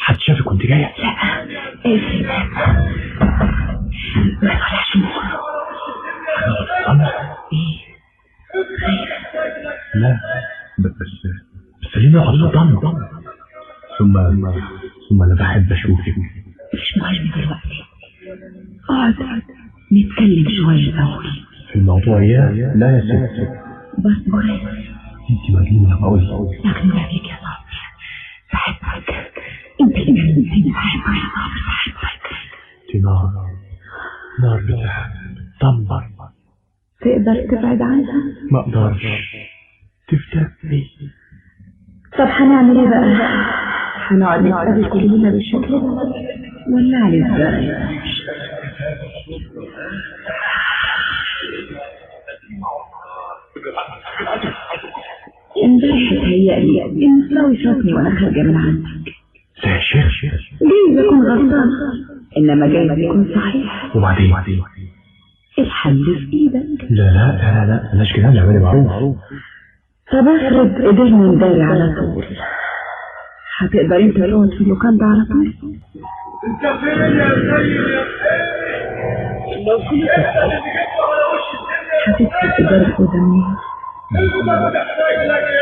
حد شافك وانت جاية لا اقفل ما طلعش نور أنا ايه خايف لا بس بس ليه نقعد صدام ثم ثم انا بحب اشوفك مش مهم دلوقتي اقعد نتكلم شوية الأول في الموضوع يا لا يا ست بس قريب انت مجنونة بقول لكن عليك يا صابر بحبك انت اللي علمتني بحبك يا صابر بحبك انت نار نار بتحب تنبر تقدر تبعد عنها ما اقدرش تفتني طب هنعمل ايه بقى هنقعد نتقابل كلنا بالشكل ده ولا على ازاي امبارح اتهيألي ان سلاوي شافني وانا خارجه من عندك لا يا شيخ شيخ جايز اكون غلطان انما جايز يكون صحيح وبعدين الحل في ايدك لا لا لا لا بلاش كده نعمل معروف طب افرض قدرنا نداري على طول هتقدر انت تقعد في اللوكان ده على طول انت فين يا سيد يا لو كنت هتكتب إدارة قدامي انت ما محتاج لك